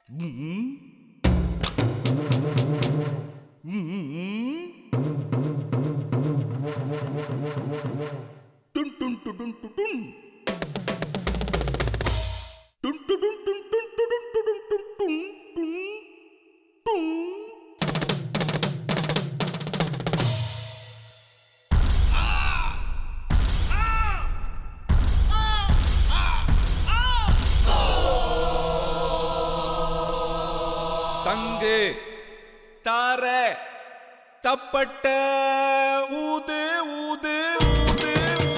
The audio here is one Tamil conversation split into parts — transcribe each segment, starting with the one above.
டுன் டுன் டு டுன் டு டுன். டுன் டு டுன் டுன் டுன் டு டுன் டு டுன் டுன் டுன் டுன் டுன். சங்கு தார தப்பட்ட ஊது ஊது ஊது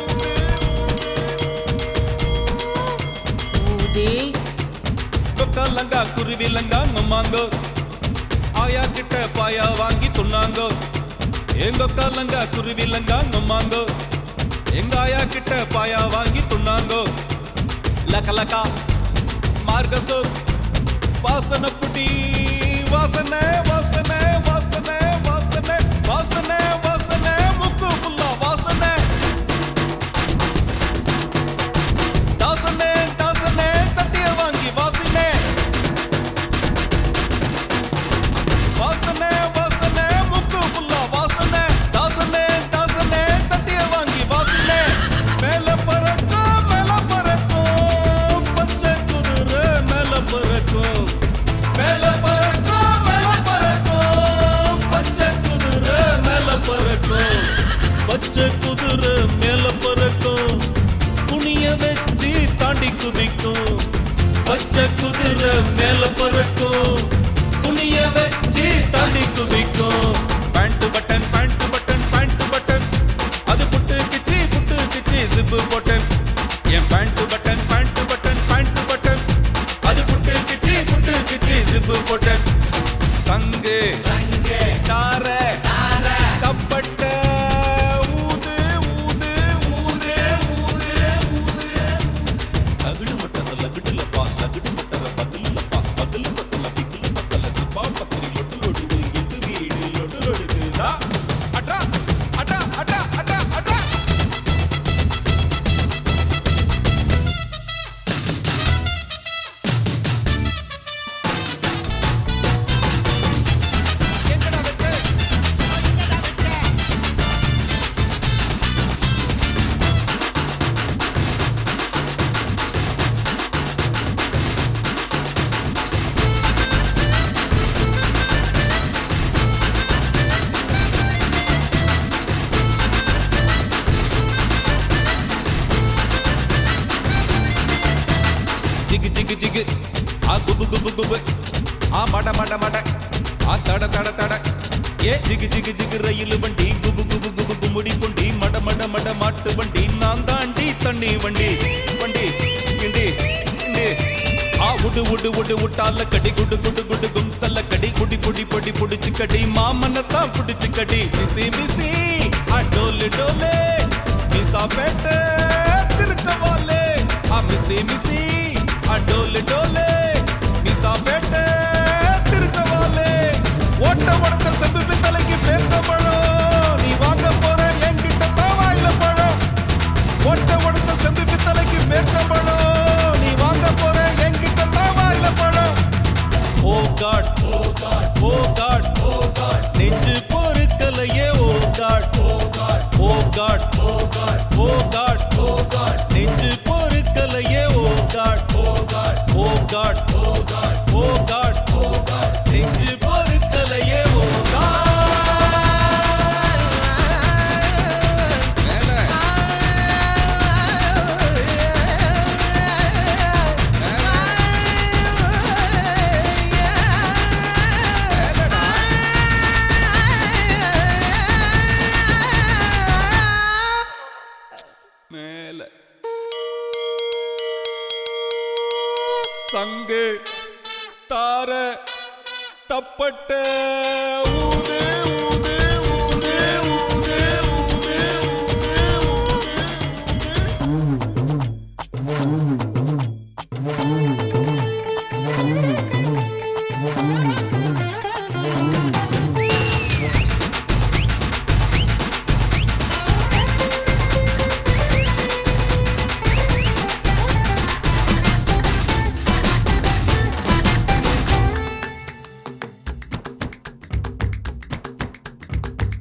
ஊதி கொக்கா லங்கா குருவி லங்கா நம்மாங்கோ ஆயா கிட்ட பாயா வாங்கி துண்ணாங்கோ எங்கொக்கா லங்கா குருவி லங்கா நம்மாங்கோ எங்க ஆயா கிட்ட பாயா வாங்கி துண்ணாங்கோ லக்க லக்கா மார்கசோ வாசனை புடி வாசனை வாசனை வாசனை வாசனை வாசனை வாசனை முக்கு ஃபுல்லா வாசனை தாசனே தாசனே சட்டிய வாங்கி வாசினே வாசனே வாசனே முக்கு ஃபுல்லா வாசனே தாசனே தாசனே சட்டிய வாங்கி வாசினே மேல பறக்கும் மேல பறக்கும் பச்சை குதிரை மேல பறக்கும் மேல பறக்கும் மேல பறக்கும் பச்சை குதிரை மேல பறக்கும் பச்சை குதிரை மேல பறக்கும் குனிய வச்சு தாண்டி குதிக்கும் பச்சை குதிரை மேல பறக்கும் குனிய வச்சு தாண்டி குதிக்கும் pant button pant button pant button அது புட்டு கிச்சி புட்டு கிச்சி ஜிப்பு போட்டன் என் pant button pant button pant button அது புட்டு கிச்சி புட்டு கிச்சி ஜிப்பு போட்டன் சங்கு தார தப்பட்ட ஊது ஊது ஊது ஊது ஊது அகிடு மட்டத லகுடுலப்பா லகுடு மட்டத பகுலுலப்பா பகுலு பத்தல பிகுலு பத்தல சிப்பா பத்திரி லொட்டு லொடுகு எட்டு வீடு லொடு லொடுகுதா அட்ரா அட்ரா அட்ரா அட்ரா அட்ரா எங்கடா வெச்சு ஜிகு ஜிகு ஜிகு ஆ குபு குபு குபு ஆ மட மட மட ஆ தட தட தட ஏ ஜிகு ஜிகு ஜிகு ரயில் வண்டி குபு குபு குபு குமுடி பொண்டி மட மட மட மாட்டு வண்டி நான் தாண்டி தண்ணி வண்டி வண்டி கிண்டி கிண்டி ஆ உடு உடு உடு உட்டால கடி குடு குடு குடு கும் தல்ல கடி குடி குடி பொடி புடிச்சு கடி மாமனத்தான் புடிச்சு கடி மிசி மிசி ஆ டோலு டோலே மிசா பேட்டை திருக்கவாலே ஆ மிசி மிசி ஆ டோலு டோலே மிசா பேட்டை திருக்கவாலே ஓட்ட உடத்தல் செம்பு பித்தளைக்கு பேர்த்த பழம் நீ வாங்க போற என்கிட்ட தான் வாயில பழம் ஓட்ட உடத்தல் செம்பு பித்தளைக்கு பேர்த்த பழம் நீ வாங்க போற என்கிட்ட தான் வாயில பழம் oh God oh God oh God oh God நெஞ்சு பொறுக்கலையே oh God oh God oh God oh God oh God oh God நெஞ்சு பொறுக்கலையே oh God oh God oh God oh God oh God oh God நெஞ்சு பொறுக்கலையே ஓ காட் மேல மேலடா மேல சங்கு தார தப்பட்ட ஊது ஊது ஊது ஊது ஊது ஊது ஊது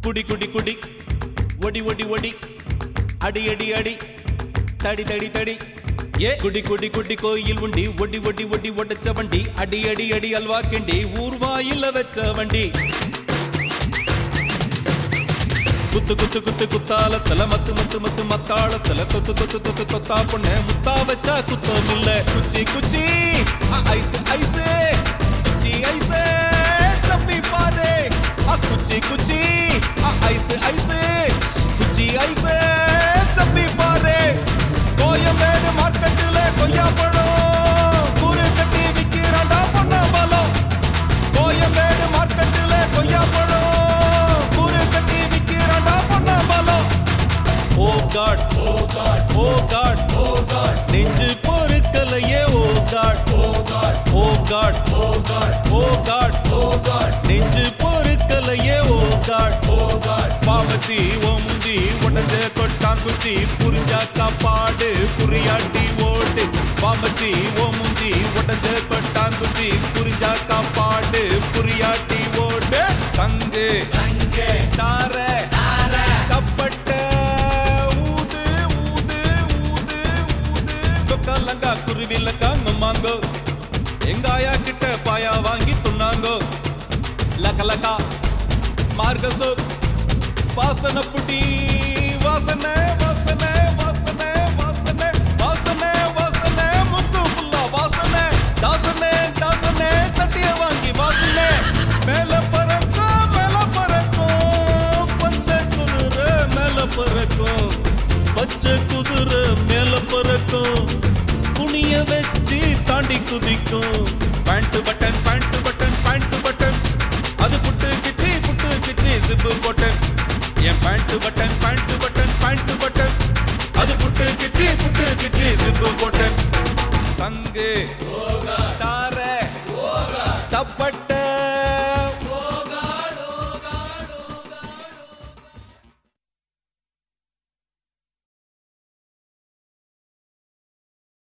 குடி குடி குடி ஒடி ஒடி ஒடி அடி அடி அடி தடி தடி தடி ஏ குடி குடி குடி கோயில் உண்டி ஒடி ஒடி ஒடி ஒடச்ச வண்டி அடி அடி அடி அல்வா கிண்டி ஊர்வாயில வச்ச வண்டி குத்து குத்து குத்து குத்தாலத்துல மத்து மத்து மத்து மத்தாளத்துல தொத்து தொத்து தொத்து தொத்தா பொண்ணு முத்தா வச்சா குத்தம் இல்ல குச்சி குச்சி அ, ஐஸ் ஐஸ் குச்சி ஐஸ் தப்பி பாரு அ, குச்சி குச்சி அ, ஐஸ் ஐஸ் குச்சி ஐஸ் தப்பி பாரு கோயம்பேடு மார்க்கெட்டுல கொய்யா பழம் கூறு கட்டி விக்கிறாண்டா பொண்ணா பலம் கோயம்பேடு மார்க்கெட்டுல கொய்யா பழம் கூறு கட்டி விக்கிறாண்டா பொண்ணா பலம் oh God oh God oh God oh God நெஞ்சு பொறுக்கலையே oh God oh God oh God oh God oh God oh God நெஞ்சு பொறுக்கலையே ஓ காட் ஓ காட் பாமச்சி ஓ முந்தி உடஞ்ச கொட்டாங்குச்சி புரிஞ்சா காப்பாடு புரியாட்டி ஓடு பாமச்சி ஓ முந்தி உடஞ்ச கொட்டாங்குச்சி புரிஞ்சா காப்பாடு புரியாட்டி ஓடு சங்கு சங்கு தார கப்பட்ட ஊது ஊது ஊது ஊது கொக்கலங்கா குருவிலக்கா நம்மாங்கோ எங்காயா கிட்ட பாயா வாங்கி துண்ணாங்கோ லக்கலக்கா மார்கசோ வாசனை புடி வாசனை வாசனை வாசனை வாசனை வாசனை வாசனை முக்கு ஃபுல்லா வாசனை தாசனே தாசனே சட்டிய வாங்கி வாசனை மேல பறக்கும் மேல பறக்கும் பச்சை குதிரை மேல பறக்கும் பச்சை குதிரை மேல பறக்கும் குனிய வச்சு தாண்டி குதிக்கும் pant button pant button pant button அது புட்டு கிச்சி புட்டு கிச்சி ஜிப்பு போட்டன் என் பேண்ட் பட்டன்